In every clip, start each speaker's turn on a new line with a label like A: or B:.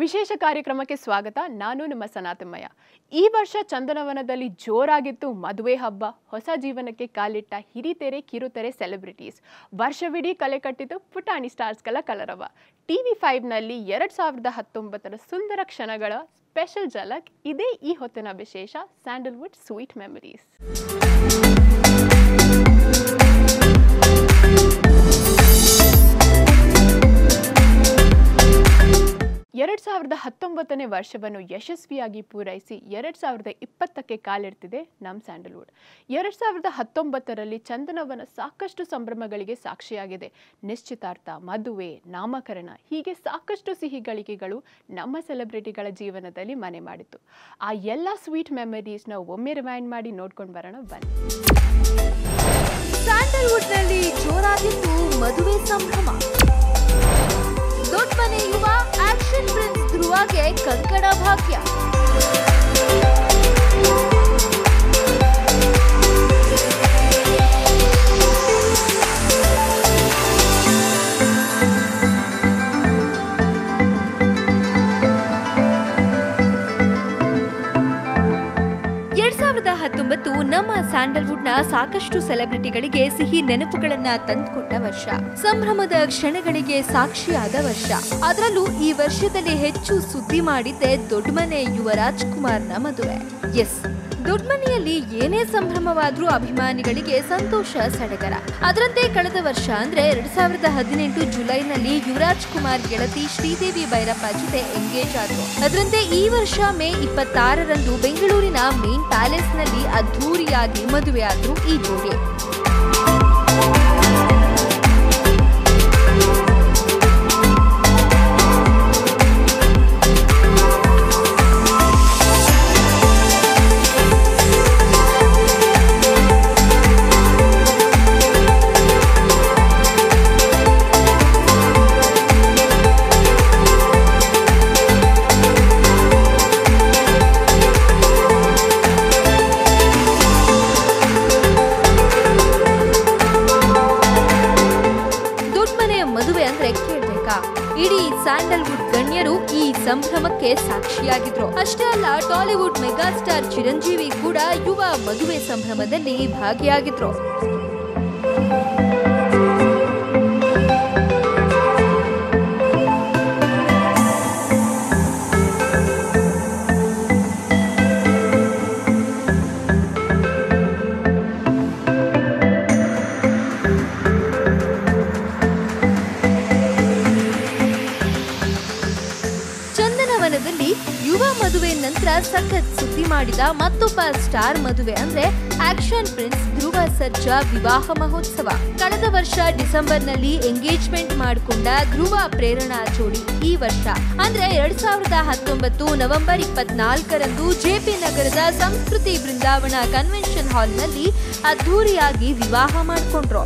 A: ವಿಶೇಷ ಕಾರ್ಯಕ್ರಮಕ್ಕೆ ಸ್ವಾಗತ ನಾನು ನಿಮ್ಮ ಸನಾತಮಯ್ಯ ಈ ವರ್ಷ ಚಂದನವನದಲ್ಲಿ ಜೋರಾಗಿತ್ತು ಮದುವೆ ಹಬ್ಬ ಹೊಸ ಜೀವನಕ್ಕೆ ಕಾಲಿಟ್ಟ ಹಿರಿತೆರೆ ಕಿರುತೆರೆ ಸೆಲೆಬ್ರಿಟೀಸ್ ವರ್ಷವಿಡೀ ಕಲೆ ಕಟ್ಟಿತು ಪುಟಾಣಿ ಸ್ಟಾರ್ಸ್ಗಳ ಕಲರವ ಟಿವಿ ಫೈವ್ನಲ್ಲಿ ಎರಡು ಸಾವಿರದ ಹತ್ತೊಂಬತ್ತರ ಸುಂದರ ಕ್ಷಣಗಳ ಸ್ಪೆಷಲ್ ಝಲಕ್ ಇದೇ ಈ ಹೊತ್ತಿನ ವಿಶೇಷ ಸ್ಯಾಂಡಲ್ವುಡ್ ಸ್ವೀಟ್ ಮೆಮರೀಸ್ ಎರಡ್ ಸಾವಿರದ ಹತ್ತೊಂಬತ್ತನೇ ವರ್ಷವನ್ನು ಯಶಸ್ವಿಯಾಗಿ ಪೂರೈಸಿ ಎರಡ್ ಸಾವಿರದ ಇಪ್ಪತ್ತಕ್ಕೆ ಕಾಲಿಡ್ತಿದೆ ನಮ್ಮ ಸ್ಯಾಂಡಲ್ವುಡ್ ಎರಡ್ ಸಾವಿರದ ಹತ್ತೊಂಬತ್ತರಲ್ಲಿ ಚಂದನವನ ಸಾಕಷ್ಟು ಸಂಭ್ರಮಗಳಿಗೆ ಸಾಕ್ಷಿಯಾಗಿದೆ ನಿಶ್ಚಿತಾರ್ಥ ಮದುವೆ ನಾಮಕರಣ ಹೀಗೆ ಸಾಕಷ್ಟು ಸಿಹಿ ಗಳಿಗೆಗಳು ನಮ್ಮ ಸೆಲೆಬ್ರಿಟಿಗಳ ಜೀವನದಲ್ಲಿ ಮನೆ ಮಾಡಿತು ಆ ಎಲ್ಲ ಸ್ವೀಟ್ ಮೆಮರೀಸ್ನ ಒಮ್ಮೆ ರಿಮೈಂಡ್ ಮಾಡಿ ನೋಡ್ಕೊಂಡು ಬರೋಣ ಬನ್ನಿ
B: ಸ್ಯಾಂಡಲ್ವುಡ್ನಲ್ಲಿ ಜೋರಾಗಿತ್ತು ಮದುವೆ ಸಂಭ್ರಮ ದೊಡ್ಡ ಮನೆ ಯುವ ಆಕ್ಷನ್ ಪ್ರಿನ್ಸ್ ಧ್ರುವಗೆ ಕಂಕಣ ಭಾಗ್ಯ ಎರಡ್ ಸಾವಿರದ ಹತ್ತೊಂಬತ್ತು ನಮ್ಮ ಸ್ಯಾಂಡಲ್ವುಡ್ನ ಸಾಕಷ್ಟು ಸೆಲೆಬ್ರಿಟಿಗಳಿಗೆ ಸಿಹಿ ನೆನಪುಗಳನ್ನ ತಂದುಕೊಟ್ಟ ವರ್ಷ ಸಂಭ್ರಮದ ಕ್ಷಣಗಳಿಗೆ ಸಾಕ್ಷಿಯಾದ ವರ್ಷ ಅದರಲ್ಲೂ ಈ ವರ್ಷದಲ್ಲಿ ಹೆಚ್ಚು ಸುದ್ದಿ ಮಾಡಿದ್ದೆ ದೊಡ್ಡಮನೆ ಯುವರಾಜ್ ಕುಮಾರ್ನ ಮದುವೆ ಎಸ್ ದೊಡ್ಡಮನೆಯಲ್ಲಿ ಏನೇ ಸಂಭ್ರಮವಾದ್ರೂ ಅಭಿಮಾನಿಗಳಿಗೆ ಸಂತೋಷ ಸಡಗರ ಅದರಂತೆ ಕಳೆದ ವರ್ಷ ಅಂದ್ರೆ ಎರಡ್ ಸಾವಿರದ ಹದಿನೆಂಟು ಜುಲೈನಲ್ಲಿ ಯುವರಾಜ್ ಕುಮಾರ್ ಗೆಳತಿ ಶ್ರೀದೇವಿ ಭೈರಪ್ಪ ಜೊತೆ ಎಂಗೇಜ್ ಆದ್ರು ಅದರಂತೆ ಈ ವರ್ಷ ಮೇ ಇಪ್ಪತ್ತಾರರಂದು ಬೆಂಗಳೂರಿನ ಮೇನ್ ಪ್ಯಾಲೇಸ್ ನಲ್ಲಿ ಅದ್ಧೂರಿಯಾಗಿ ಮದುವೆಯಾದ್ರು ಈ ಜೋಡಿ ದೊಡ್ಡಮನೆ ಮದುವೆ ಅಂದ್ರೆ ಕೇಳ್ಬೇಕಾ ಇಡೀ ಸ್ಯಾಂಡಲ್ವುಡ್ ಗಣ್ಯರು ಈ ಸಂಭ್ರಮಕ್ಕೆ ಸಾಕ್ಷಿಯಾಗಿದ್ರು ಅಷ್ಟೇ ಅಲ್ಲ ಟಾಲಿವುಡ್ ಮೆಗಾಸ್ಟಾರ್ ಚಿರಂಜೀವಿ ಕೂಡ ಯುವ ಮದುವೆ ಸಂಭ್ರಮದಲ್ಲಿ ಭಾಗಿಯಾಗಿದ್ರು ಚಂದನವನದಲ್ಲಿ ಯುವ ಮದುವೆ ನಂತರ ಸಖತ್ ಸುದ್ದಿ ಮಾಡಿದ ಮತ್ತೊಬ್ಬ ಸ್ಟಾರ್ ಮದುವೆ ಅಂದ್ರೆ ಆಕ್ಷನ್ ಪ್ರಿನ್ಸ್ ಧ್ರುವ ಸರ್ಜಾ ವಿವಾಹ ಮಹೋತ್ಸವ ಕಳೆದ ವರ್ಷ ಡಿಸೆಂಬರ್ನಲ್ಲಿ ಎಂಗೇಜ್ಮೆಂಟ್ ಮಾಡಿಕೊಂಡ ಧ್ರುವ ಪ್ರೇರಣಾ ಜೋಡಿ ಈ ವರ್ಷ ಅಂದ್ರೆ ಎರಡ್ ಸಾವಿರದ ಹತ್ತೊಂಬತ್ತು ನವೆಂಬರ್ ಇಪ್ಪತ್ನಾಲ್ಕರಂದು ಜೆಪಿ ನಗರದ ಸಂಸ್ಕೃತಿ ಬೃಂದಾವನ ಕನ್ವೆನ್ಷನ್ ಹಾಲ್ನಲ್ಲಿ ಅದ್ಧೂರಿಯಾಗಿ ವಿವಾಹ ಮಾಡಿಕೊಂಡ್ರು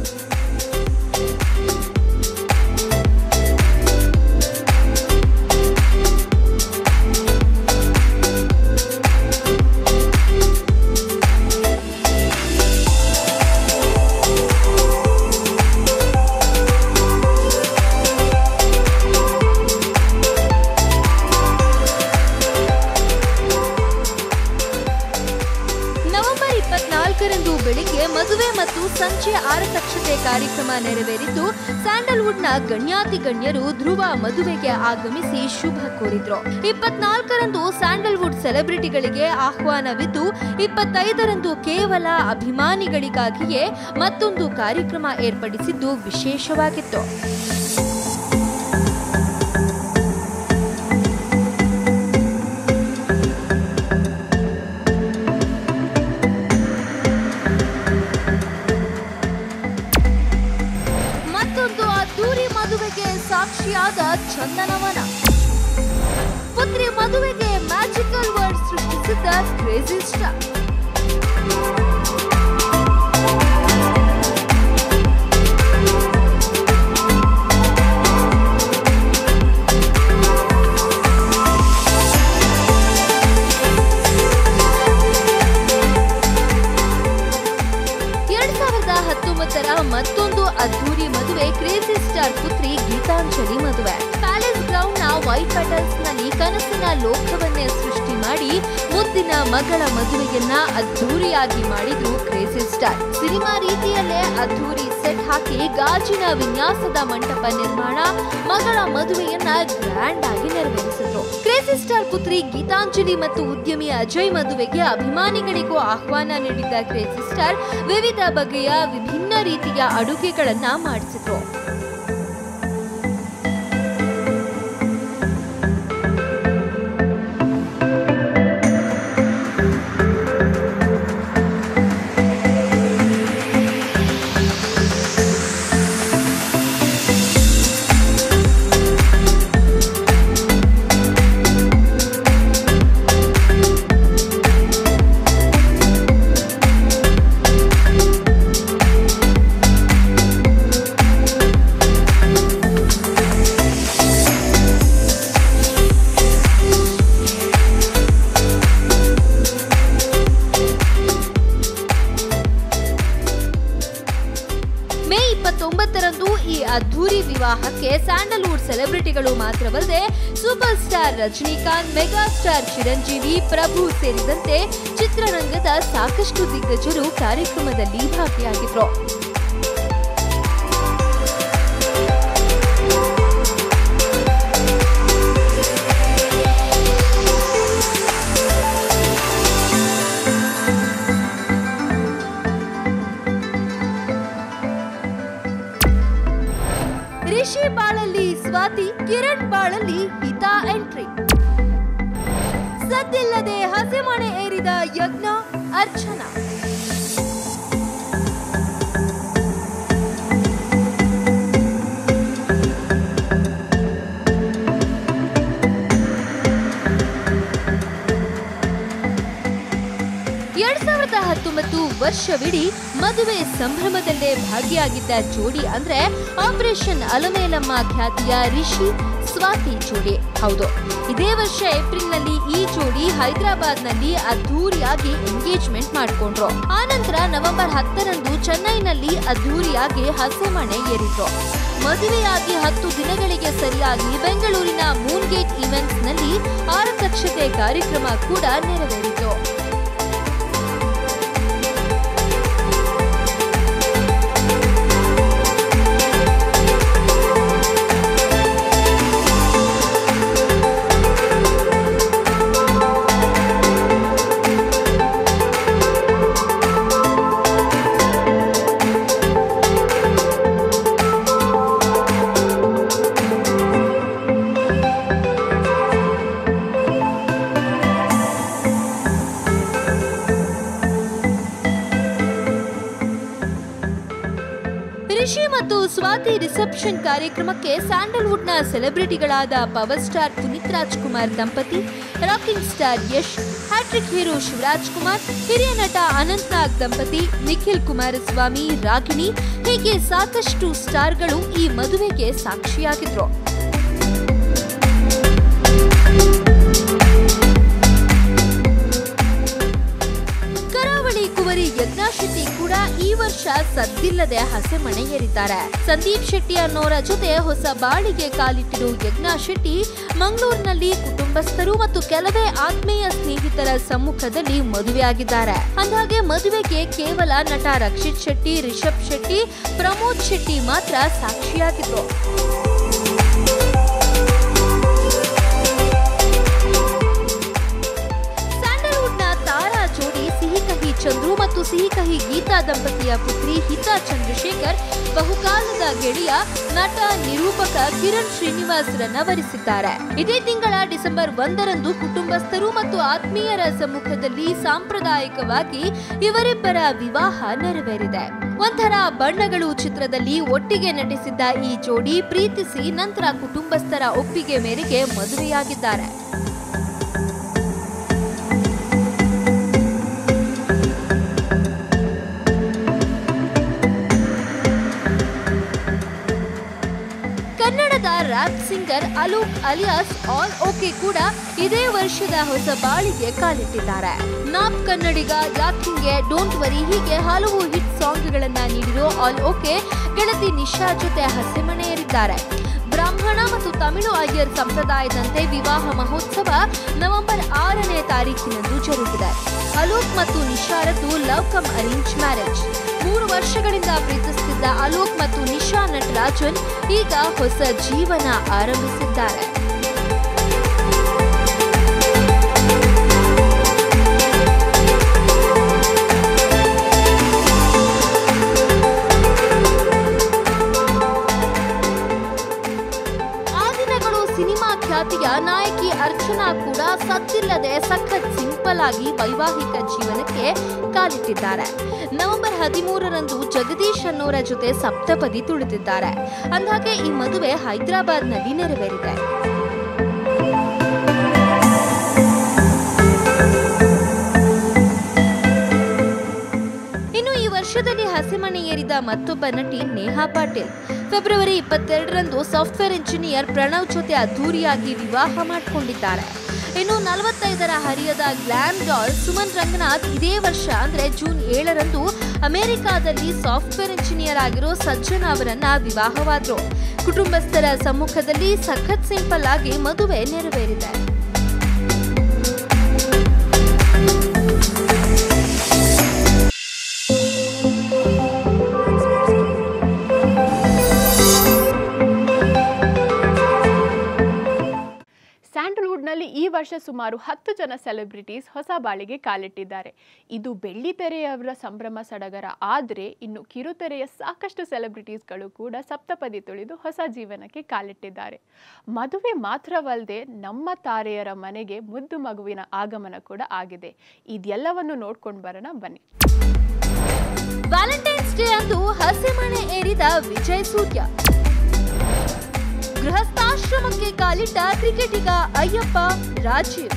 B: ನವೆಂಬರ್ ಇಪ್ಪತ್ನಾಲ್ಕರಂದು ಬೆಳಿಗ್ಗೆ ಮದುವೆ ಮತ್ತು ಸಂಜೆ ಆರತಕ್ಷತೆ ಕಾರ್ಯಕ್ರಮ ನೆರವೇರಿದ್ದು ಸ್ಯಾಂಡಲ್ವುಡ್ನ ಗಣ್ಯಾತಿ ಗಣ್ಯರು ಧ್ರುವ ಮದುವೆಗೆ ಆಗಮಿಸಿ ಶುಭ ಕೋರಿದ್ರು ಇಪ್ಪತ್ನಾಲ್ಕರಂದು ಸ್ಯಾಂಡಲ್ವುಡ್ ಸೆಲೆಬ್ರಿಟಿಗಳಿಗೆ ಆಹ್ವಾನವಿದ್ದು ಇಪ್ಪತ್ತೈದರಂದು ಕೇವಲ ಅಭಿಮಾನಿಗಳಿಗಾಗಿಯೇ ಮತ್ತೊಂದು ಕಾರ್ಯಕ್ರಮ ಏರ್ಪಡಿಸಿದ್ದು ವಿಶೇಷವಾಗಿತ್ತು ಮತ್ತೊಂದು ಅದ್ದೂರಿ ಮದುವೆಗೆ ಸಾಕ್ಷಿಯಾದ ಚಂದನವನ ಪುತ್ರಿ ಮದುವೆಗೆ ಮ್ಯಾಜಿಕಲ್ ವರ್ಡ್ ಸೃಷ್ಟಿಸಿದ್ದ ಕ್ರೇಜಿ ಸ್ಟಾರ್ ಎರಡ್ ಸಾವಿರದ ಹತ್ತೊಂಬತ್ತರ ಮತ್ತೊಂದು ಅದ್ದೂರಿ ಮದುವೆ ಕ್ರೇಜಿ ಸ್ಟಾರ್ ಪುತ್ರಿ ಗೀತಾಂಜಲಿ ಮದುವೆ ಪ್ಯಾಲೇಸ್ ಗ್ರೌಂಡ್ ನ ವೈಟ್ ಪೆಟಲ್ಸ್ ನಲ್ಲಿ ಕನಸಿನ ಲೋಕವನ್ನೇ ಸೃಷ್ಟಿ ಮಾಡಿ ಮುದ್ದಿನ ಮಗಳ ಮದುವೆಯನ್ನ ಅದ್ಧೂರಿಯಾಗಿ ಮಾಡಿದ್ರು ಕ್ರೇಜಿ ಸ್ಟಾರ್ ಸಿನಿಮಾ ರೀತಿಯಲ್ಲೇ ಅದ್ಧೂರಿ ಸೆಟ್ ಹಾಕಿ ಗಾಜಿನ ವಿನ್ಯಾಸದ ಮಂಟಪ ನಿರ್ಮಾಣ ಮಗಳ ಮದುವೆಯನ್ನ ಗ್ರ್ಯಾಂಡ್ ಆಗಿ ನೆರವೇರಿಸಿದ್ರು ಕ್ರೇಜಿ ಸ್ಟಾರ್ ಪುತ್ರಿ ಗೀತಾಂಜಲಿ ಮತ್ತು ಉದ್ಯಮಿ ಅಜಯ್ ಮದುವೆಗೆ ಅಭಿಮಾನಿಗಳಿಗೂ ಆಹ್ವಾನ ನೀಡಿದ್ದ ಕ್ರೇಜಿ ಸ್ಟಾರ್ ವಿವಿಧ ಬಗೆಯ ವಿಭಿನ್ನ ರೀತಿಯ ಅಡುಗೆಗಳನ್ನ ಮಾಡಿಸಿದ್ರು ಮೇ ಇಪ್ಪತ್ತೊಂಬತ್ತರಂದು ಈ ಅದ್ಧೂರಿ ವಿವಾಹಕ್ಕೆ ಸ್ಯಾಂಡಲ್ವುಡ್ ಸೆಲೆಬ್ರಿಟಿಗಳು ಮಾತ್ರವಲ್ಲದೆ super star Rajinikanth mega star Chiranjeevi Prabhu ಸೇರಿದಂತೆ ಚಿತ್ರರಂಗದ ಸಾಕಷ್ಟು ದಿಗ್ಗಜರು ಕಾರ್ಯಕ್ರಮದಲ್ಲಿ ಭಾಗಿಯಾಗಿದ್ರು ರಿಷಿ ಬಾಳಲ್ಲಿ ಸ್ವಾತಿ ಕಿರಣ್ ಬಾಳಲ್ಲಿ ಹಿತಾ ಎಂಟ್ರಿ ಸದ್ದಿಲ್ಲದೆ ಹಸೆಮಣೆ ಏರಿದ ಯಜ್ಞ ಅರ್ಚನಾ ಎರಡ್ ಸಾವಿರದ ಹತ್ತೊಂಬತ್ತು ವರ್ಷವಿಡೀ ಮದುವೆ ಸಂಭ್ರಮದಲ್ಲೇ ಭಾಗಿಯಾಗಿದ್ದ ಜೋಡಿ ಅಂದ್ರೆ ಆಪರೇಷನ್ ಅಲಮೇಲಮ್ಮ ಖ್ಯಾತಿಯ ರಿಷಿ ಸ್ವಾತಿ ಜೋಡಿ ಹೌದು ಇದೇ ವರ್ಷ ಏಪ್ರಿಲ್ನಲ್ಲಿ ಈ ಜೋಡಿ ಹೈದರಾಬಾದ್ನಲ್ಲಿ ಅದ್ಧೂರಿಯಾಗಿ ಎಂಗೇಜ್ಮೆಂಟ್ ಮಾಡ್ಕೊಂಡ್ರು ಆನಂತರ ನವೆಂಬರ್ ಹತ್ತರಂದು ಚೆನ್ನೈನಲ್ಲಿ ಅದ್ಧೂರಿಯಾಗಿ ಹಸೆಮಣೆ ಏರಿದ್ರು ಮದುವೆಯಾಗಿ ಹತ್ತು ದಿನಗಳಿಗೆ ಸರಿಯಾಗಿ ಬೆಂಗಳೂರಿನ ಮೂನ್ ಗೇಟ್ ಈವೆಂಟ್ಸ್ ನಲ್ಲಿ ಆರತಕ್ಷತೆ ಕಾರ್ಯಕ್ರಮ ಕೂಡ ನೆರವೇರಿತು ರಿಷಿ ಮತ್ತು ಸ್ವಾತಿ ರಿಸೆಪ್ಷನ್ ಕಾರ್ಯಕ್ರಮಕ್ಕೆ ಸ್ಯಾಂಡಲ್ವುಡ್ನ ಸೆಲೆಬ್ರಿಟಿಗಳಾದ ಪವರ್ ಸ್ಟಾರ್ ಪುನೀತ್ ರಾಜ್ಕುಮಾರ್ ದಂಪತಿ rocking star Yash hat-trick hero Shivaraj Kumar ಹಿರಿಯ ನಟ ಅನಂತ್ ನಾಗ್ ದಂಪತಿ ನಿಖಿಲ್ ಕುಮಾರಸ್ವಾಮಿ ರಾಗಿಣಿ ಹೀಗೆ ಸಾಕಷ್ಟು ಸ್ಟಾರ್ಗಳು ಈ ಮದುವೆಗೆ ಸಾಕ್ಷಿಯಾಗಿದ್ರು ಕರಾವಳಿ ಕುವರಿ ಯಜ್ಞಾ ಶೆಟ್ಟಿ ಕೂಡ ಈ ವರ್ಷ ಸದ್ದಿಲ್ಲದೆ ಹಸೆಮಣೆ ಏರಿದ್ದಾರೆ ಸಂದೀಪ್ ಶೆಟ್ಟಿ ಅನ್ನೋರ ಜೊತೆ ಹೊಸ ಬಾಳಿಗೆ ಕಾಲಿಟ್ಟಿರೋ ಯಜ್ಞಾ ಶೆಟ್ಟಿ ಮಂಗಳೂರಿನಲ್ಲಿ ಕುಟುಂಬಸ್ಥರು ಮತ್ತು ಕೆಲವೇ ಆತ್ಮೀಯ ಸ್ನೇಹಿತರ ಸಮ್ಮುಖದಲ್ಲಿ ಮದುವೆಯಾಗಿದ್ದಾರೆ ಅಂದಾಗೆ ಮದುವೆಗೆ ಕೇವಲ ನಟ ರಕ್ಷಿತ್ ಶೆಟ್ಟಿ ರಿಷಬ್ ಶೆಟ್ಟಿ ಪ್ರಮೋದ್ ಶೆಟ್ಟಿ ಮಾತ್ರ ಸಾಕ್ಷಿಯಾಗಿದ್ರು ಸ್ಯಾಂಡಲ್ವುಡ್ನ ತಾರಾ ಜೋಡಿ ಸಿಹಿ ಕಹಿ ಚಂದ್ರು ಮತ್ತು ಸಿಹಿ ಕಹಿ ಗೀತಾ ದಂಪತಿಯ ಪುತ್ರಿ ಹಿತಾ ಚಂದ್ರಶೇಖರ್ ಬಹುಕಾಲದ ಗೆಳೆಯ ನಟ ನಿರೂಪಕ ಕಿರಣ್ ಶ್ರೀನಿವಾಸ್ರನ್ನ ವರಿಸಿದ್ದಾರೆ ಇದೇ ತಿಂಗಳ ಡಿಸೆಂಬರ್ ಒಂದರಂದು ಕುಟುಂಬಸ್ಥರು ಮತ್ತು ಆತ್ಮೀಯರ ಸಮ್ಮುಖದಲ್ಲಿ ಸಾಂಪ್ರದಾಯಿಕವಾಗಿ ಇವರಿಬ್ಬರ ವಿವಾಹ ನೆರವೇರಿದೆ ಒಂಥರ ಬಣ್ಣಗಳು ಚಿತ್ರದಲ್ಲಿ ಒಟ್ಟಿಗೆ ನಟಿಸಿದ್ದ ಈ ಜೋಡಿ ಪ್ರೀತಿಸಿ ನಂತರ ಕುಟುಂಬಸ್ಥರ ಒಪ್ಪಿಗೆ ಮೇರೆಗೆ ಮದುವೆಯಾಗಿದ್ದಾರೆ ಕನ್ನಡದ rap singer Alok alias all okay ಕೂಡ ಇದೇ ವರ್ಷದ ಹೊಸ ಬಾಳಿಗೆ ಕಾಲಿಟ್ಟಿದ್ದಾರೆ ನಾಪ್ ಕನ್ನಡಿಗ ಯಾಕಿಂಗೆ ಡೋಂಟ್ ವರಿ ಹೀಗೆ ಹಲವು ಹಿಟ್ ಸಾಂಗ್ಗಳನ್ನ ನೀಡಿರೋ ಆಲ್ ಓಕೆ ಗೆಳತಿ ನಿಶಾ ಜೊತೆ ಹಸೆಮಣೆ ಏರಿದ್ದಾರೆ ಬ್ರಾಹ್ಮಣ ಮತ್ತು ತಮಿಳು ಅಯ್ಯರ್ ಸಂಪ್ರದಾಯದಂತೆ ವಿವಾಹ ಮಹೋತ್ಸವ ನವೆಂಬರ್ ಆರನೇ ತಾರೀಕಿನಂದು ಜರುಗಿದೆ ಅಲೋಕ್ ಮತ್ತು ನಿಶಾರದ್ದು ಲವ್ ಕಮ್ ಅರೇಂಜ್ ಮ್ಯಾರೇಜ್ ಮೂರು ವರ್ಷಗಳಿಂದ ಪ್ರೀತಿಸುತ್ತಿದ್ದ ಅಲೋಕ್ ಮತ್ತು ನಿಶಾ ನಟರಾಜನ್ ಈಗ ಹೊಸ ಜೀವನ ಆರಂಭಿಸಿದ್ದಾರೆ ಆ ದಿನಗಳು ಸಿನಿಮಾ ಖ್ಯಾತಿಯ ನಾಯಕಿ ಅರ್ಚನಾ ಕೂಡ ಸದ್ದಿಲ್ಲದೆ ಸಖತ್ ಸಿಂಪಲ್ ಆಗಿ ವೈವಾಹಿಕ ಜೀವನಕ್ಕೆ ಕಾಲಿಟ್ಟಿದ್ದಾರೆ ನವೆಂಬರ್ ಹದಿಮೂರರಂದು ಜಗದೀಶ್ ಅನ್ನೋರ ಜೊತೆ ಸಪ್ತಪದಿ ತುಳಿದಿದ್ದಾರೆ ಅಂದಾಗೆ ಈ ಮದುವೆ ಹೈದರಾಬಾದ್ನಲ್ಲಿ ನೆರವೇರಿದೆ ಇನ್ನು ಈ ವರ್ಷದಲ್ಲಿ ಹಸಿಮಣೆ ಏರಿದ ಮತ್ತೊಬ್ಬ ನಟಿ ನೇಹಾ ಪಾಟೀಲ್ ಫೆಬ್ರವರಿ ಇಪ್ಪತ್ತೆರಡರಂದು ಸಾಫ್ಟ್ವೇರ್ ಇಂಜಿನಿಯರ್ ಪ್ರಣವ್ ಜೊತೆ ಅದ್ದೂರಿಯಾಗಿ ವಿವಾಹ ಮಾಡಿಕೊಂಡಿದ್ದಾರೆ ಇನ್ನು ನಲವತ್ತೈದರ ಹರಿಯದ ಗ್ಲಾಮ್ ಡಾಲ್ ಸುಮನ್ ರಂಗನಾಥ್ ಇದೇ ವರ್ಷ ಅಂದ್ರೆ ಜೂನ್ ಏಳರಂದು ಅಮೆರಿಕಾದಲ್ಲಿ ಸಾಫ್ಟ್ವೇರ್ ಇಂಜಿನಿಯರ್ ಆಗಿರೋ ಸಜ್ಜನ್ ಅವರನ್ನ ವಿವಾಹವಾದ್ರು ಕುಟುಂಬಸ್ಥರ ಸಮ್ಮುಖದಲ್ಲಿ ಸಖತ್ ಸಿಂಪಲ್ ಆಗಿ ಮದುವೆ ನೆರವೇರಿದೆ
A: ಸ್ಯಾಂಡಲ್ವುಡ್ನಲ್ಲಿ ಈ ವರ್ಷ ಸುಮಾರು ಹತ್ತು ಜನ ಸೆಲೆಬ್ರಿಟೀಸ್ ಹೊಸ ಬಾಳಿಗೆ ಕಾಲಿಟ್ಟಿದ್ದಾರೆ ಇದು ಬೆಳ್ಳಿ ತೆರೆಯವರ ಸಂಭ್ರಮ ಸಡಗರ ಆದರೆ ಇನ್ನು ಕಿರುತೆರೆಯ ಸಾಕಷ್ಟು ಸೆಲೆಬ್ರಿಟೀಸ್ಗಳು ಕೂಡ ಸಪ್ತಪದಿ ತುಳಿದು ಹೊಸ ಜೀವನಕ್ಕೆ ಕಾಲಿಟ್ಟಿದ್ದಾರೆ ಮದುವೆ ಮಾತ್ರವಲ್ಲದೆ ನಮ್ಮ ತಾರೆಯರ ಮನೆಗೆ ಮುದ್ದು ಮಗುವಿನ ಆಗಮನ ಕೂಡ ಆಗಿದೆ ಇದೆಲ್ಲವನ್ನು ನೋಡ್ಕೊಂಡು ಬರೋಣ ಬನ್ನಿ
B: ವ್ಯಾಲೆಂಟೈನ್ಸ್ ಡೇ ಅಂದು ಹಸಿಮಣೆ ಏರಿದ ವಿಜಯ್ ಸೂರ್ಯ ಗೃಹಸ್ಥಾಶ್ರಮಕ್ಕೆ ಕಾಲಿಟ್ಟ ಕ್ರಿಕೆಟಿಗ ಅಯ್ಯಪ್ಪ ರಾಜೀವ್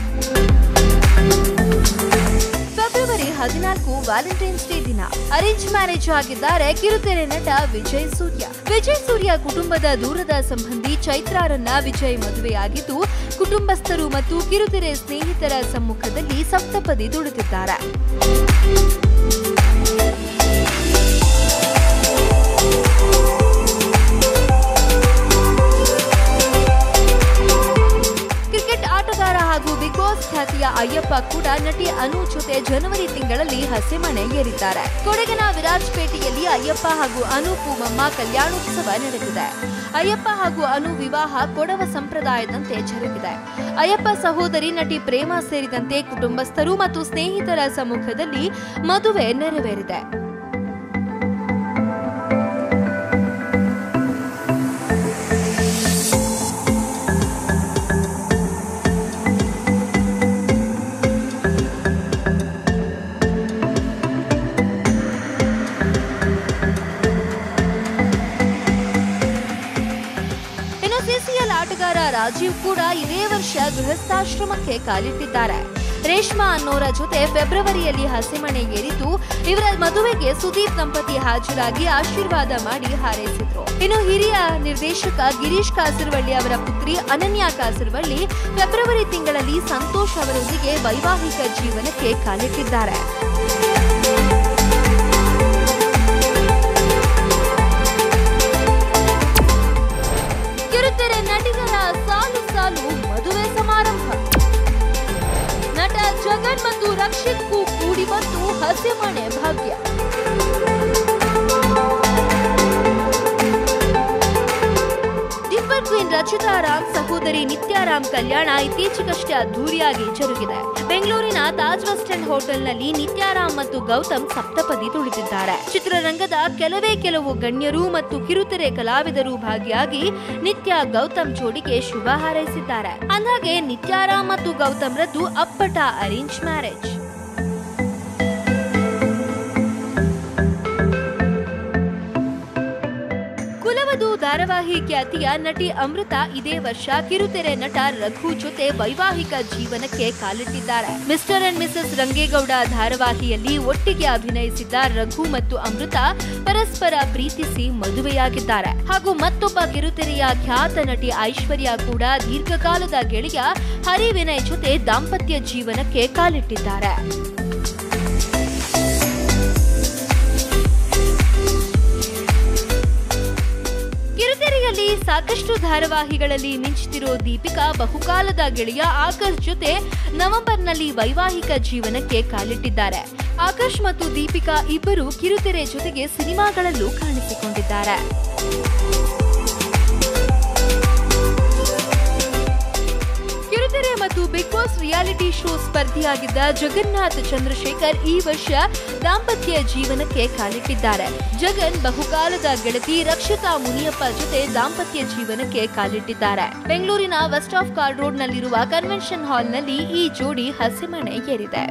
B: ಫೆಬ್ರವರಿ ಹದಿನಾಲ್ಕು ವ್ಯಾಲೆಂಟೈನ್ಸ್ ಡೇ ದಿನ ಅರೇಂಜ್ ಮ್ಯಾರೇಜ್ ಆಗಿದ್ದಾರೆ ಕಿರುತೆರೆ ನಟ ವಿಜಯ್ ಸೂರ್ಯ ವಿಜಯ್ ಸೂರ್ಯ ಕುಟುಂಬದ ದೂರದ ಸಂಬಂಧಿ ಚೈತ್ರಾರನ್ನ ವಿಜಯ್ ಮದುವೆಯಾಗಿದ್ದು ಕುಟುಂಬಸ್ಥರು ಮತ್ತು ಕಿರುತೆರೆ ಸ್ನೇಹಿತರ ಸಮ್ಮುಖದಲ್ಲಿ ಸಪ್ತಪದಿ ತುಳಿದಿದ್ದಾರೆ ಕ್ರಿಕೆಟ್ ಆಟಗಾರ ಹಾಗೂ ಬಿಗ್ ಬಾಸ್ ಖ್ಯಾತಿಯ ಅಯ್ಯಪ್ಪ ಕೂಡ ನಟಿ ಅನು ಜೊತೆ ಜನವರಿ ತಿಂಗಳಲ್ಲಿ ಹಸೆಮಣೆ ಏರಿದ್ದಾರೆ ಕೊಡಗಿನ ವಿರಾಜ್ಪೇಟೆಯಲ್ಲಿ ಅಯ್ಯಪ್ಪ ಹಾಗೂ ಅನು ಪೂಮಮ್ಮ ಕಲ್ಯಾಣೋತ್ಸವ ನಡೆದಿದೆ ಅಯ್ಯಪ್ಪ ಹಾಗೂ ಅನು ವಿವಾಹ ಕೊಡವ ಸಂಪ್ರದಾಯದಂತೆ ಜರುಗಿದೆ ಅಯ್ಯಪ್ಪ ಸಹೋದರಿ ನಟಿ ಪ್ರೇಮ ಸೇರಿದಂತೆ ಕುಟುಂಬಸ್ಥರು ಮತ್ತು ಸ್ನೇಹಿತರ ಸಮ್ಮುಖದಲ್ಲಿ ಮದುವೆ ನೆರವೇರಿದೆ ಇನ್ನು ಸಿಸಿಎಲ್ ಆಟಗಾರ ರಾಜೀವ್ ಕೂಡ ಇದೇ ವರ್ಷ ಗೃಹಸ್ಥಾಶ್ರಮಕ್ಕೆ ಕಾಲಿಟ್ಟಿದ್ದಾರೆ ರೇಷ್ಮಾ ಅನ್ನೋರ ಜೊತೆ ಫೆಬ್ರವರಿಯಲ್ಲಿ ಹಸಿಮಣೆ ಏರಿದ್ದು ಇವರ ಮದುವೆಗೆ ಸುದೀಪ್ ದಂಪತಿ ಹಾಜರಾಗಿ ಆಶೀರ್ವಾದ ಮಾಡಿ ಹಾರೈಸಿದ್ರು ಇನ್ನು ಹಿರಿಯ ನಿರ್ದೇಶಕ ಗಿರೀಶ್ ಕಾಸರವಳ್ಳಿ ಅವರ ಪುತ್ರಿ ಅನನ್ಯಾ ಕಾಸರವಳ್ಳಿ ಫೆಬ್ರವರಿ ತಿಂಗಳಲ್ಲಿ ಸಂತೋಷ್ ಅವರೊಂದಿಗೆ ವೈವಾಹಿಕ ಜೀವನಕ್ಕೆ ಕಾಲಿಟ್ಟಿದ್ದಾರೆ ಕಿರುತೆರೆ ನಟಿಗರ ಸಾಲು ಸಾಲು ಮದುವೆ ಸಮಾರಂಭ ನಟ ಜಗನ್ ಮತ್ತು ರಕ್ಷಿತ್ಗೂ ಕೂಡಿ ಬಂತು ಹಸಿಮಣೆ ಭಾಗ್ಯ ಡಿಂಪಲ್ ಕ್ವೀನ್ ರಚಿತಾ ರಾಮ್ ಸಹೋದರಿ ನಿತ್ಯಾರಾಮ್ ಕಲ್ಯಾಣ ಇತ್ತೀಚೆಗಷ್ಟೇ ಅದ್ದೂರಿಯಾಗಿ ಜರುಗಿದೆ ಬೆಂಗಳೂರಿನ ತಾಜ್ ವೆಸ್ಟ್ ಎಂಡ್ ಹೋಟೆಲ್ನಲ್ಲಿ ನಿತ್ಯಾರಾಮ್ ಮತ್ತು ಗೌತಮ್ ಸಪ್ತಪದಿ ತುಳಿದಿದ್ದಾರೆ ಚಿತ್ರರಂಗದ ಕೆಲವೇ ಕೆಲವು ಗಣ್ಯರು ಮತ್ತು ಕಿರುತೆರೆ ಕಲಾವಿದರು ಭಾಗಿಯಾಗಿ ನಿತ್ಯ ಗೌತಮ್ ಜೋಡಿಗೆ ಶುಭ ಹಾರೈಸಿದ್ದಾರೆ ಅಂದಾಗೆ ನಿತ್ಯಾರಾಮ್ ಮತ್ತು ಗೌತಮ್ ರದ್ದು ಅಪ್ಪಟ ಅರೇಂಜ್ ಮ್ಯಾರೇಜ್ ಕುಲವಧು ಧಾರಾವಾಹಿ ಖ್ಯಾತಿಯ ನಟಿ ಅಮೃತ ಇದೇ ವರ್ಷ ಕಿರುತೆರೆ ನಟ ರಘು ಜೊತೆ ವೈವಾಹಿಕ ಜೀವನಕ್ಕೆ ಕಾಲಿಟ್ಟಿದ್ದಾರೆ ಮಿಸ್ಟರ್ ಅಂಡ್ ಮಿಸಸ್ ರಂಗೇಗೌಡ ಧಾರಾವಾಹಿಯಲ್ಲಿ ಒಟ್ಟಿಗೆ ಅಭಿನಯಿಸಿದ್ದ ರಘು ಮತ್ತು ಅಮೃತ ಪರಸ್ಪರ ಪ್ರೀತಿಸಿ ಮದುವೆಯಾಗಿದ್ದಾರೆ ಹಾಗೂ ಮತ್ತೊಬ್ಬ ಕಿರುತೆರೆಯ ಖ್ಯಾತ ನಟಿ ಐಶ್ವರ್ಯ ಕೂಡ ದೀರ್ಘಕಾಲದ ಗೆಳೆಯ ಹರಿ ವಿನಯ್ ಜೊತೆ ದಾಂಪತ್ಯ ಜೀವನಕ್ಕೆ ಕಾಲಿಟ್ಟಿದ್ದಾರೆ ಕಿರುತೆರೆಯಲ್ಲಿ ಕನ್ನಡದಲ್ಲಿ ಸಾಕಷ್ಟು ಧಾರಾವಾಹಿಗಳಲ್ಲಿ ಮಿಂಚುತ್ತಿರೋ ದೀಪಿಕಾ ಬಹುಕಾಲದ ಗೆಳೆಯ ಆಕಾಶ್ ಜೊತೆ ನವೆಂಬರ್ನಲ್ಲಿ ವೈವಾಹಿಕ ಜೀವನಕ್ಕೆ ಕಾಲಿಟ್ಟಿದ್ದಾರೆ ಆಕಾಶ್ ಮತ್ತು ದೀಪಿಕಾ ಇಬ್ಬರು ಕಿರುತೆರೆ ಜೊತೆಗೆ ಸಿನಿಮಾಗಳಲ್ಲೂ ಕಾಣಿಸಿಕೊಂಡಿದ್ದಾರೆ ಕಿರುತೆರೆ ಮತ್ತು ಬಿಗ್ ಬಾಸ್ ರಿಯಾಲಿಟಿ ಶೋ ಸ್ಪರ್ಧಿಯಾಗಿದ್ದ ಜಗನ್ನಾಥ್ ಚಂದ್ರಶೇಖರ್ ಈ ವರ್ಷ ದಾಂಪತ್ಯ ಜೀವನಕ್ಕೆ ಕಾಲಿಟ್ಟಿದ್ದಾರೆ ಜಗನ್ ಬಹುಕಾಲದ ಗೆಳತಿ ರಕ್ಷಿತಾ ಮುನಿಯಪ್ಪ ಜೊತೆ ದಾಂಪತ್ಯ ಜೀವನಕ್ಕೆ ಕಾಲಿಟ್ಟಿದ್ದಾರೆ ಬೆಂಗಳೂರಿನ ವೆಸ್ಟ್ ಆಫ್ ಕಾರ್ಡ್ ರೋಡ್ನಲ್ಲಿರುವ ಕನ್ವೆನ್ಷನ್ ಹಾಲ್ನಲ್ಲಿ ಈ ಜೋಡಿ ಹಸೆಮಣೆ ಏರಿದೆ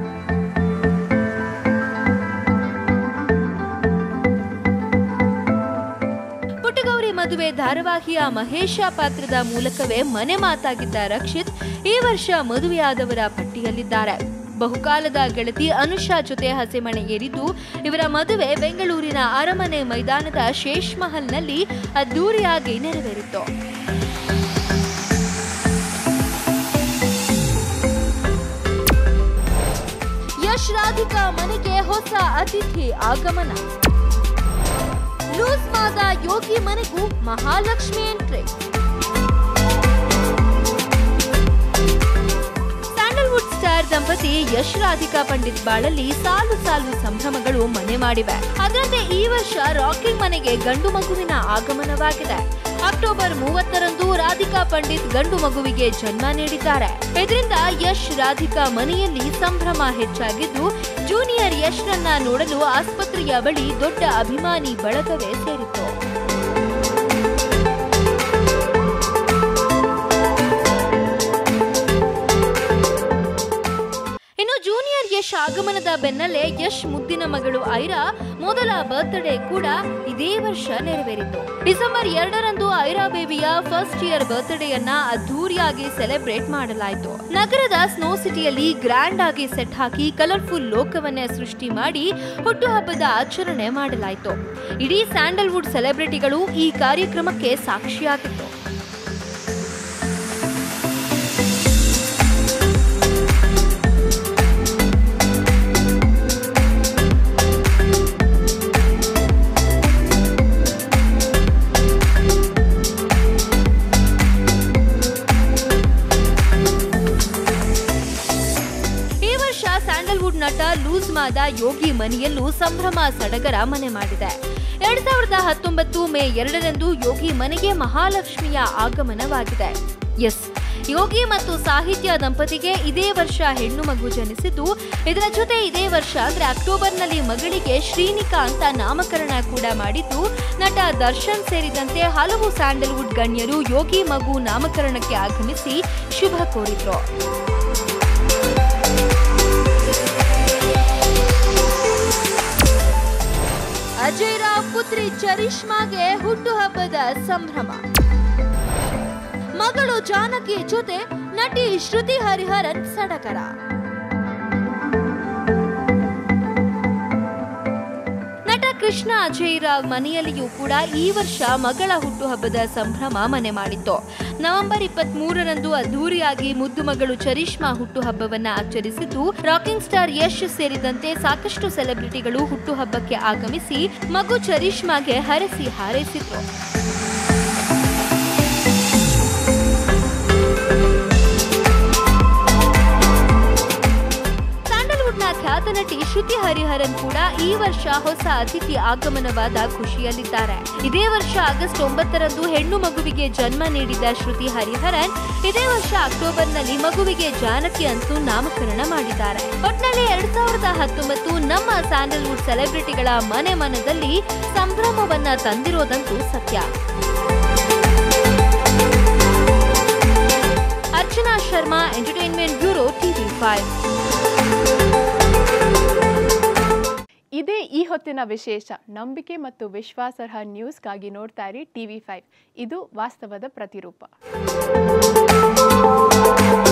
B: ಪುಟ್ಟಗೌರಿ ಮದುವೆ ಧಾರಾವಾಹಿಯ ಮಹೇಶ ಪಾತ್ರದ ಮೂಲಕವೇ ಮನೆ ಮಾತಾಗಿದ್ದ ರಕ್ಷಿತ್ ಈ ವರ್ಷ ಮದುವೆಯಾದವರ ಪಟ್ಟಿಯಲ್ಲಿದ್ದಾರೆ ಬಹುಕಾಲದ ಗೆಳತಿ ಅನುಷಾ ಜೊತೆ ಹಸೆಮಣೆ ಏರಿದ್ದು ಇವರ ಮದುವೆ ಬೆಂಗಳೂರಿನ ಅರಮನೆ ಮೈದಾನದ ಶೇಷ್ ಮಹಲ್ನಲ್ಲಿ ಅದ್ದೂರಿಯಾಗಿ ನೆರವೇರಿತು ಯಶ್ ರಾಧಿಕಾ ಮನೆಗೆ ಹೊಸ ಅತಿಥಿ ಆಗಮನ ಲೂಸ್ ಮಾದ ಯೋಗಿ ಮನೆಗೂ ಮಹಾಲಕ್ಷ್ಮಿ ಎಂಟ್ರಿ ಸ್ಯಾಂಡಲ್ವುಡ್ ಸ್ಟಾರ್ ದಂಪತಿ ಯಶ್ ರಾಧಿಕಾ ಪಂಡಿತ್ ಬಾಳಲ್ಲಿ ಸಾಲು ಸಾಲು ಸಂಭ್ರಮಗಳು ಮನೆ ಮಾಡಿವೆ ಅದರಂತೆ ಈ ವರ್ಷ ರಾಕಿಂಗ್ ಮನೆಗೆ ಗಂಡು ಮಗುವಿನ ಆಗಮನವಾಗಿದೆ ಅಕ್ಟೋಬರ್ ಮೂವತ್ತರಂದು ರಾಧಿಕಾ ಪಂಡಿತ್ ಗಂಡು ಮಗುವಿಗೆ ಜನ್ಮ ನೀಡಿದ್ದಾರೆ ಇದರಿಂದ ಯಶ್ ರಾಧಿಕಾ ಮನೆಯಲ್ಲಿ ಸಂಭ್ರಮ ಹೆಚ್ಚಾಗಿದ್ದು ಜೂನಿಯರ್ ಯಶ್ರನ್ನ ನೋಡಲು ಆಸ್ಪತ್ರೆಯ ಬಳಿ ದೊಡ್ಡ ಅಭಿಮಾನಿ ಬಳಗವೇ ಸೇರಿತು ಇನ್ನು ಜೂನಿಯರ್ ಯಶ್ ಆಗಮನದ ಬೆನ್ನಲ್ಲೇ ಯಶ್ ಮುದ್ದಿನ ಮಗಳು ಐರಾ ಮೊದಲ ಬರ್ತ್ಡೇ ಕೂಡ ಇದೇ ವರ್ಷ ನೆರವೇರಿತು ಡಿಸೆಂಬರ್ ಎರಡರಂದು ಐರಾ ಬೇಬಿಯ ಫಸ್ಟ್ ಇಯರ್ ಬರ್ತ್ಡೇಯನ್ನ ಅದ್ದೂರಿಯಾಗಿ ಸೆಲೆಬ್ರೇಟ್ ಮಾಡಲಾಯಿತು ನಗರದ ಸ್ನೋ ಸಿಟಿಯಲ್ಲಿ ಗ್ರ್ಯಾಂಡ್ ಆಗಿ ಸೆಟ್ ಹಾಕಿ ಕಲರ್ಫುಲ್ ಲೋಕವನ್ನೇ ಸೃಷ್ಟಿ ಮಾಡಿ ಹುಟ್ಟುಹಬ್ಬದ ಆಚರಣೆ ಮಾಡಲಾಯಿತು ಇಡೀ ಸ್ಯಾಂಡಲ್ವುಡ್ ಸೆಲೆಬ್ರಿಟಿಗಳು ಈ ಕಾರ್ಯಕ್ರಮಕ್ಕೆ ಸಾಕ್ಷಿಯಾಗಿತ್ತು ಈ ವರ್ಷ ಸ್ಯಾಂಡಲ್ವುಡ್ ನಟ ಲೂಸ್ ಮಾದ ಯೋಗಿ ಮನೆಯಲ್ಲೂ ಸಂಭ್ರಮ ಸಡಗರ ಮನೆ ಮಾಡಿದೆ ಎರಡ್ ಸಾವಿರದ ಹತ್ತೊಂಬತ್ತು ಮೇ ಎರಡರಂದು ಯೋಗಿ ಮನೆಗೆ ಮಹಾಲಕ್ಷ್ಮಿಯ ಆಗಮನವಾಗಿದೆ ಎಸ್ ಯೋಗಿ ಮತ್ತು ಸಾಹಿತ್ಯ ದಂಪತಿಗೆ ಇದೇ ವರ್ಷ ಹೆಣ್ಣು ಮಗು ಜನಿಸಿದ್ದು ಇದರ ಜೊತೆ ಇದೇ ವರ್ಷ ಅಂದ್ರೆ ಅಕ್ಟೋಬರ್ನಲ್ಲಿ ಮಗಳಿಗೆ ಶ್ರೀನಿಕಾ ಅಂತ ನಾಮಕರಣ ಕೂಡ ಮಾಡಿದ್ದು ನಟ ದರ್ಶನ್ ಸೇರಿದಂತೆ ಹಲವು ಸ್ಯಾಂಡಲ್ವುಡ್ ಗಣ್ಯರು ಯೋಗಿ ಮಗು ನಾಮಕರಣಕ್ಕೆ ಆಗಮಿಸಿ ಶುಭ ಕೋರಿದ್ರು ಅಜಯ್ ರಾವ್ ಪುತ್ರಿ ಚರಿಷ್ಮಾಗೆ ಹುಟ್ಟುಹಬ್ಬದ ಸಂಭ್ರಮ ಮಗಳು ಜಾನಕಿ ಜೊತೆ ನಟಿ ಶ್ರುತಿ ಹರಿಹರನ್ ಸಡಗರ ನಟ ಕೃಷ್ಣ ಅಜಯ್ ರಾವ್ ಮನೆಯಲ್ಲಿಯೂ ಕೂಡ ಈ ವರ್ಷ ಮಗಳ ಹುಟ್ಟುಹಬ್ಬದ ಸಂಭ್ರಮ ಮನೆ ಮಾಡಿತ್ತು ನವೆಂಬರ್ ಇಪ್ಪತ್ತ್ ಮೂರರಂದು ಅದ್ದೂರಿಯಾಗಿ ಮುದ್ದು ಮಗಳು ಚರಿಷ್ಮಾ ಹುಟ್ಟುಹಬ್ಬವನ್ನ ಆಚರಿಸಿದ್ದು ರಾಕಿಂಗ್ ಸ್ಟಾರ್ ಯಶ್ ಸೇರಿದಂತೆ ಸಾಕಷ್ಟು ಸೆಲೆಬ್ರಿಟಿಗಳು ಹುಟ್ಟುಹಬ್ಬಕ್ಕೆ ಆಗಮಿಸಿ ಮಗು ಚರಿಷ್ಮಾಗೆ ಹರಸಿ ಹಾರೈಸಿದ್ರು ಸ್ಯಾಂಡಲ್ವುಡ್ನ ಖ್ಯಾತ ನಟಿ ಶ್ರುತಿ ಹರಿಹರನ್ ಕೂಡ ಈ ವರ್ಷ ಹೊಸ ಅತಿಥಿ ಆಗಮನವಾದ ಖುಷಿಯಲ್ಲಿದ್ದಾರೆ ಇದೇ ವರ್ಷ ಆಗಸ್ಟ್ ಒಂಬತ್ತರಂದು ಹೆಣ್ಣು ಮಗುವಿಗೆ ಜನ್ಮ ನೀಡಿದ ಶ್ರುತಿ ಹರಿಹರನ್ ಇದೇ ವರ್ಷ ಅಕ್ಟೋಬರ್ನಲ್ಲಿ ಮಗುವಿಗೆ ಜಾನಕಿ ಅಂತೂ ನಾಮಕರಣ ಮಾಡಿದ್ದಾರೆ ಒಟ್ನಲ್ಲಿ ಎರಡ್ ಸಾವಿರದ ಹತ್ತೊಂಬತ್ತು ನಮ್ಮ ಸ್ಯಾಂಡಲ್ವುಡ್ ಸೆಲೆಬ್ರಿಟಿಗಳ ಮನೆ ಮನದಲ್ಲಿ ಸಂಭ್ರಮವನ್ನ ತಂದಿರೋದಂತೂ ಸತ್ಯ Archana Sharma entertainment bureau TV five
A: ಇದೇ ಈ ಹೊತ್ತಿನ ವಿಶೇಷ ನಂಬಿಕೆ ಮತ್ತು ವಿಶ್ವಾಸಾರ್ಹ ನ್ಯೂಸ್ಗಾಗಿ ನೋಡ್ತಾ ಇರಿ ಟಿವಿ ಫೈವ್ ಇದು ವಾಸ್ತವದ ಪ್ರತಿರೂಪ